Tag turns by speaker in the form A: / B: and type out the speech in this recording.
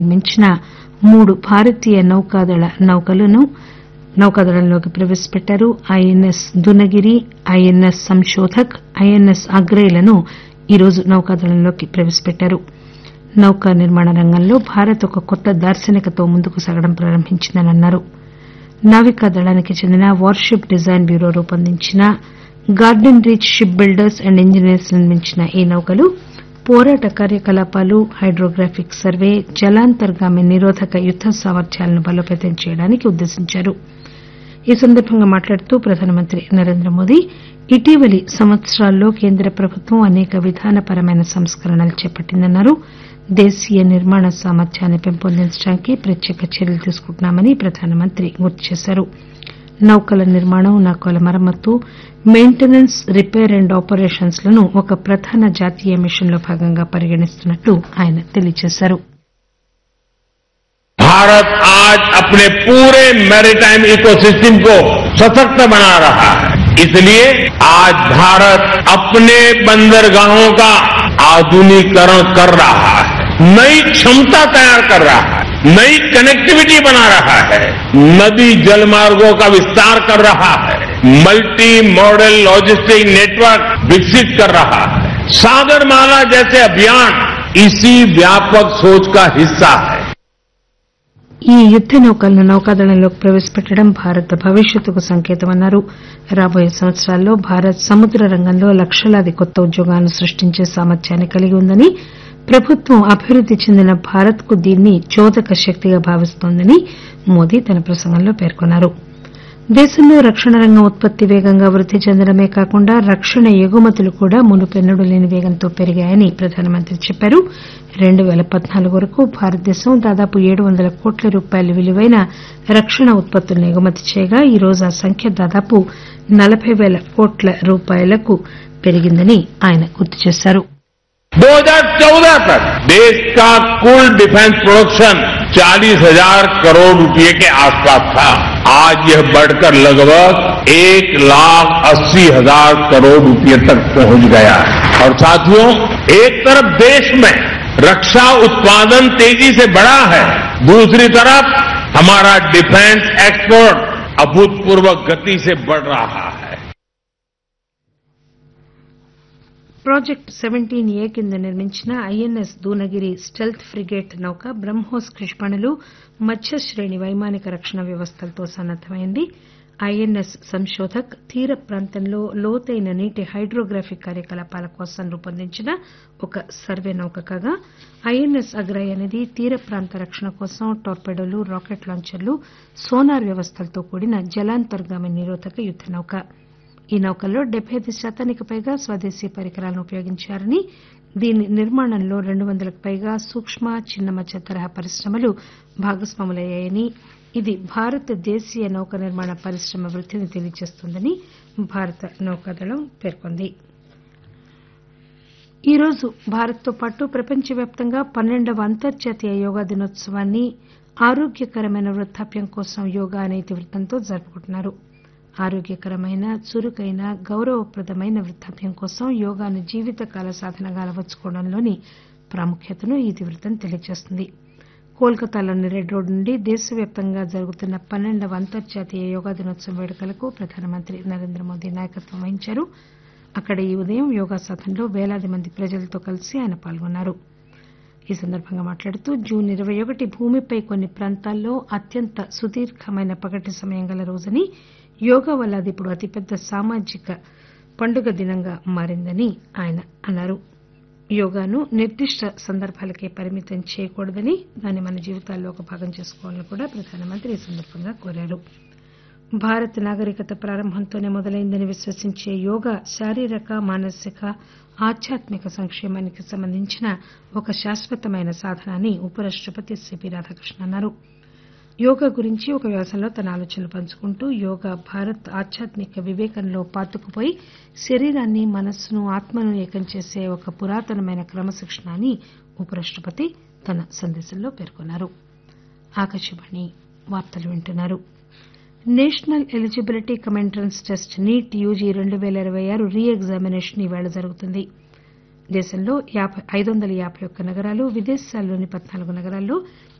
A: నిర్మించిన మూడు భారతీయ నౌకాదళ నౌకలను నౌకాదళంలోకి ప్రవేశపెట్టారు INS Dunagiri INS Sanshodhak INS Agray లను ఈరోజు నౌకాదళంలోకి ప్రవేశపెట్టారు నౌకా నిర్మాణ రంగంలో భారత్ ఒక కొత్త దార్శనికతతో ముందుకు సాగడం ప్రారంభించిందని అన్నారు నావికా దళానికి చెందిన వార్షిప్ డిజైన్ బ్యూరో రూపొందించిన garden reach ship builders and engineers నిర్మించిన ఈ నౌకలు పోరాట కార్యకలాపాలు హైడ్రోగ్రాఫిక్ సర్వే జలాంతర్గామి నిరోధక యుద్ద సామర్థ్యాలను బలోపేతం చేయడానికి ఉద్దేశించారు ఈ సందర్బంగా మాట్లాడుతూ ప్రధానమంత్రి నరేంద్ర మోదీ ఇటీవలి సంవత్సరాల్లో కేంద్ర ప్రభుత్వం అనేక విధానపరమైన సంస్కరణలు చేపట్టిందన్నారు దేశీయ నిర్మాణ సామర్థ్యాన్ని పెంపొందించడానికి ప్రత్యేక చర్యలు తీసుకుంటున్నామని ప్రధానమంత్రి గుర్తు చేశారు నౌకల నిర్మాణం నౌకల మరమ్మతు మెయింటెనెన్స్ రిపేర్ అండ్ ఆపరేషన్స్ లను ఒక ప్రధాన జాతీయ మిషన్ లో భాగంగా పరిగణిస్తున్నట్లు ఆయన తెలియజేశారు
B: भारत आज अपने पूरे मैरीटाइम इकोसिस्टम को सशक्त बना रहा है इसलिए आज भारत अपने बंदरगाहों का आधुनिकीकरण कर रहा है नई क्षमता तैयार कर रहा है नई कनेक्टिविटी बना रहा है नदी जलमार्गों का विस्तार कर रहा है मल्टी मॉडल लॉजिस्टिक नेटवर्क विकसित कर रहा है सागरमाला जैसे अभियान इसी व्यापक सोच का हिस्सा है
A: ఈ యుద్ద నౌకలను నౌకాదళంలోకి ప్రవేశపెట్టడం భారత్ భవిష్యత్తుకు సంకేతమన్నారు రాబోయే సంవత్సరాల్లో భారత్ సముద్ర రంగంలో లక్షలాది కొత్త ఉద్యోగాలను సృష్టించే సామర్థ్యాన్ని కలిగి ఉందని ప్రభుత్వం అభివృద్ది చెందిన భారత్ కు దీన్ని చోదక శక్తిగా భావిస్తోందని మోదీ తన ప్రసంగంలో పేర్కొన్నారు దేశంలో రక్షణ రంగం ఉత్పత్తి వేగంగా వృద్ది చెందడమే కాకుండా రక్షణ ఎగుమతులు కూడా మునుపెన్నడూ లేని వేగంతో పెరిగాయని ప్రధానమంత్రి చెప్పారు రెండు పేల పద్నాలుగు వరకు భారతదేశం దాదాపు ఏడు వందల కోట్ల రూపాయల విలువైన రక్షణ ఉత్పత్తులను ఎగుమతి చేయగా ఈ రోజు ఆ సంఖ్య దాదాపు నలబై పేల కోట్ల రూపాయలకు పెరిగిందని ఆయన గుర్తు చేశారు
B: 2014 तक देश का कुल डिफेंस प्रोडक्शन चालीस हजार करोड़ रुपए के आसपास था आज यह बढ़कर लगभग एक लाख अस्सी हजार करोड़ रुपए तक पहुंच गया है और साथियों एक तरफ देश में रक्षा उत्पादन तेजी से बढ़ा है दूसरी तरफ हमारा डिफेंस एक्सपोर्ट अभूतपूर्व गति से बढ़ रहा है
A: ప్రాజెక్టు సెవెంటీన్ ఏ కింద నిర్మించిన ఐఎన్ఎస్ దూనగిరి స్టెల్త్ ఫ్రిగేట్ నౌక బ్రహ్మోస్ క్షిపణులు మధ్య శ్రేణి వైమానిక రక్షణ వ్యవస్థలతో సన్నద్దమైంది ఐఎన్ఎస్ సంశోధక్ తీర ప్రాంతంలో లోతైన నీటి హైడ్రోగ్రాఫిక్ కార్యకలాపాల కోసం రూపొందించిన ఒక సర్వే నౌక కాగా ఐఎన్ఎస్ అగ్రయ్ అనేది తీర ప్రాంత రక్షణ కోసం టార్పెడోలు రాకెట్ లాంచర్లు సోనార్ వ్యవస్థలతో కూడిన జలాంతర్గామి నిరోధక యుద్ద నౌక ఈ నౌకల్లో డెబ్బై ఐదు శాతానికి పైగా స్వదేశీ పరికరాలను ఉపయోగించారని దీని నిర్మాణంలో రెండు వందలకు పైగా సూక్ష్మ చిన్న మధ్య తరహా పరిశ్రమలు భాగస్వాములయ్యాయని ఇది భారత దేశీయ నౌక నిర్మాణ పరిశ్రమ వృద్దిని తెలియజేస్తోందని భారత నౌకాదళం పేర్కొంది ఈరోజు భారత్తో పాటు ప్రపంచవ్యాప్తంగా పన్నెండవ అంతర్జాతీయ యోగా దినోత్సవాన్ని ఆరోగ్యకరమైన వృద్దాప్యం కోసం యోగా అనే ఇతివృత్తంతో జరుపుకుంటున్నారు ఆరోగ్యకరమైన చురుకైన గౌరవప్రదమైన వృద్దాప్యం కోసం యోగాను జీవితకాల సాధనగా అలవర్చుకోవడంలోని ప్రాముఖ్యతను ఈ ఇతివృత్తం తెలియజేస్తుంది కోల్కతాలోని రెడ్ రోడ్ నుండి దేశవ్యాప్తంగా జరుగుతున్న పన్నెండవ అంతర్జాతీయ యోగా దినోత్సవం వేడుకలకు ప్రధానమంత్రి నరేంద్ర మోదీ నాయకత్వం వహించారు అక్కడ ఈ ఉదయం యోగా సాధనలో పేలాది మంది ప్రజలతో కలిసి ఆయన పాల్గొన్నారు ఈ సందర్భంగా మాట్లాడుతూ జూన్ ఇరవై ఒకటి భూమిపై కొన్ని ప్రాంతాల్లో అత్యంత సుదీర్ఘమైన పగటి సమయం గల రోజని యోగా వల్ల అది ఇప్పుడు అతిపెద్ద సామాజిక పండుగ దినంగా మారిందని ఆయన అన్నారు యోగాను నిర్దిష్ట సందర్భాలకే పరిమితం చేయకూడదని దాన్ని మన జీవితాల్లో ఒక భాగం చేసుకోవాలని కూడా ప్రధానమంత్రి ఈ సందర్భంగా కోరారు భారత్ నాగరికత ప్రారంభంతోనే మొదలైందని విశ్వసించే యోగా శారీరక మానసిక ఆధ్యాత్మిక సంక్షేమానికి సంబంధించిన ఒక శాశ్వతమైన సాధన అని ఉపరాష్టపతి సిపి రాధాకృష్ణన్ అన్నారు యోగా గురించి ఒక వ్యాసంలో తన ఆలోచనలు పంచుకుంటూ యోగా భారత్ ఆధ్యాత్మిక వివేకంలో పాతుకుపోయి శరీరాన్ని మనస్సును ఆత్మను ఏకం చేసే ఒక పురాతనమైన క్రమశిక్షణ అని ఉపరాష్టపతి తన సందేశంలో పేర్కొన్నారు ఆకాశవాణి వార్తలు వింటున్నారు national eligibility cum entrance test NEET UG రెండు పేల ఇరవై ఆరు రీ ఎగ్జామినేషన్ ఈవేళ జరుగుతుంది దేశంలో ఐదు వందల యాబై ఒక్క నగరాలు విదేశాల్లోని పద్నాలుగు నగరాల్లో